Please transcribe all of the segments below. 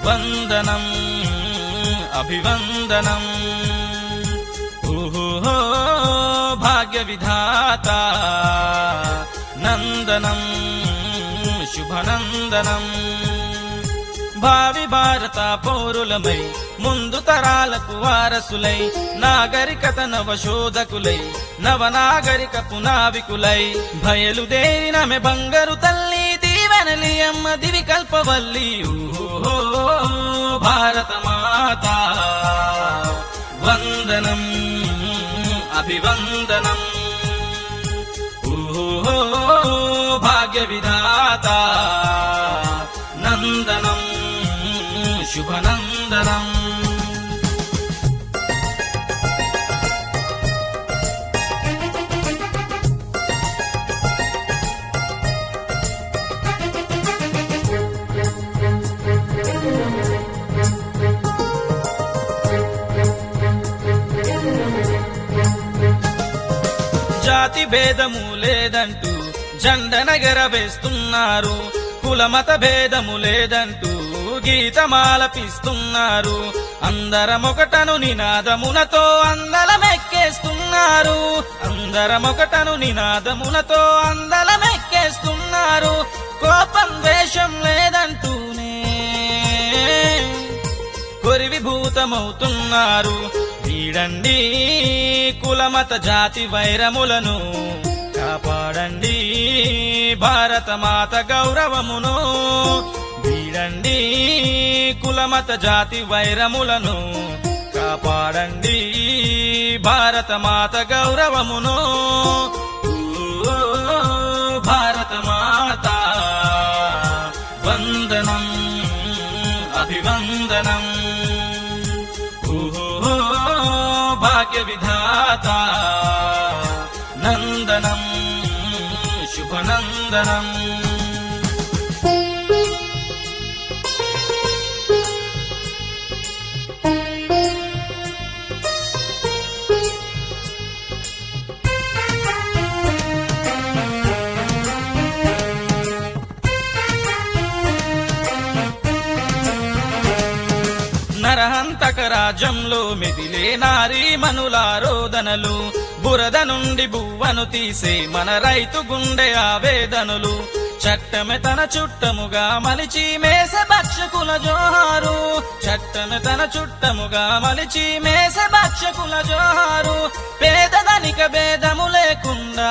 వందనం అభివందనం ఊహో భాగ్య విధాత నందనం శుభనందనం భావి భారత పౌరులమై ముందు తరాలకు వారసులై నాగరికత నవశోధకులై నవనాగరిక పునావికులై బయలుదేరిన మె బంగారు తల్లి దీవెనలి అమ్మ దివి కల్పవల్లి ఊహో భారత మాత వందనం అభివందనం ఊహో భాగ్య విధాత నందనం శుభనందనం జాతి భేదము లేదంటూ జెండనగర వేస్తున్నారు కులమత భేదము లేదంటూ గీతమాలపిస్తున్నారు అందరమొకటను నినాదమునతో అందలమెక్కేస్తున్నారు అందరమొకటను నినాదమునతో అందలమెక్కేస్తున్నారు కోపం ద్వేషం లేదంటూనే కొరివిభూతమవుతున్నారు వీడండి కులమత జాతి వైరములను కాపాడండి భారత మాత గౌరవమును వీడండి కులమత జాతి వైరములను కాపాడండి భారత మాత గౌరవమును ఓ భారత మాత వందనం అభివందనం ఓహో భాగ్య విధాత నందనం శుభనందనం నరహంతక రాజ్యంలో మెదిలే నారీ మనులారోదనలు బురద నుండి బువ్వను తీసే మన రైతు గుండె ఆవేదనలు చట్టమే తన చుట్టముగా మలిచి మేస భక్షకుల జోహారు చట్టమే తన చుట్టముగా మలిచి మేస భక్షకుల జోహారు పేదదనిక భేదము లేకుండా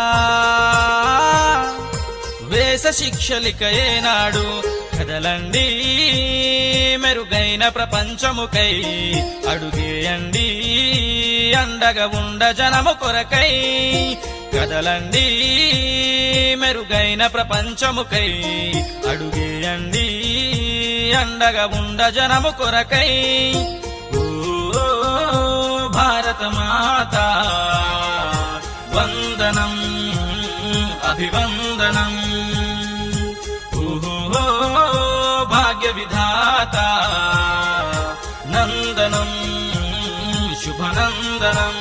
వేస శిక్షలిక ఏనాడు కదలండి మెరుగైన ప్రపంచముకై అడుగేయండి అండగా ఉండ జనము కొరకై కదలండి మెరుగైన ప్రపంచముకై అడుగేయండి అండగా ఉండ జనము కొరకై ఓ భారత మాత వందనం అభివందనం ఓహో భాగ్య విధాత నందనం శుభనందనం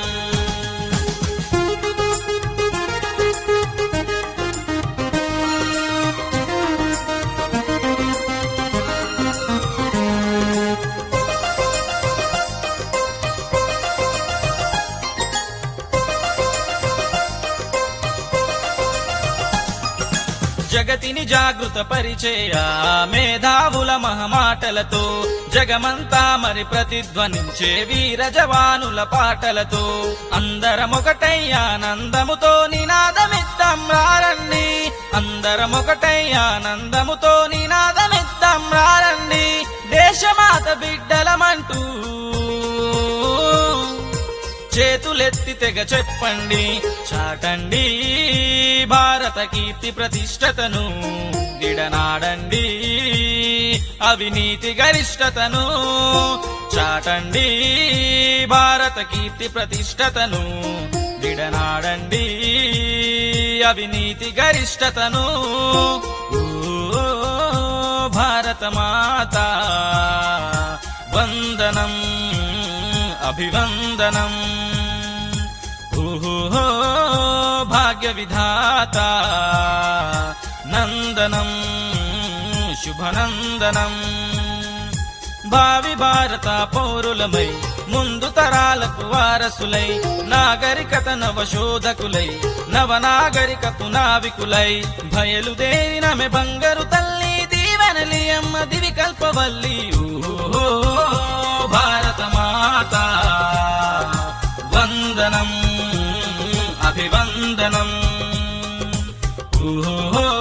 జగతిని జాగృత పరిచయ మేధావుల మహమాటలతో జగమంతా మరి ప్రతిధ్వనించే వీర జవానుల పాటలతో అందరమొకటై ఆనందముతో నినాదమిద్దాం రారండి అందరమొకటై ఆనందముతో నినాదమిద్దాం రారండి దేశమాత బిడ్డలమంటూ చేతులెత్తి తెగ చెప్పండి చాటండి భారత కీర్తి ప్రతిష్టతను విడనాడండి అవినీతి గరిష్టతను చాటండి భారత కీర్తి ప్రతిష్టతను విడనాడండి అవినీతి గరిష్టతను ఓ భారత మాత వందనం అభివందనం ఊహో భాగ్య విధాత నందనం శుభనందనం భావి భారత పౌరులమై ముందు తరాలకు వారసులై నాగరికత నవశోధకులై నవనాగరికపు నావికులై బయలుదేరినమె బంగారు తల్లి దీవెనలి అమ్మ దివి కల్పవల్లి ఓ భారత మాత వందనం అభివందనం ఓ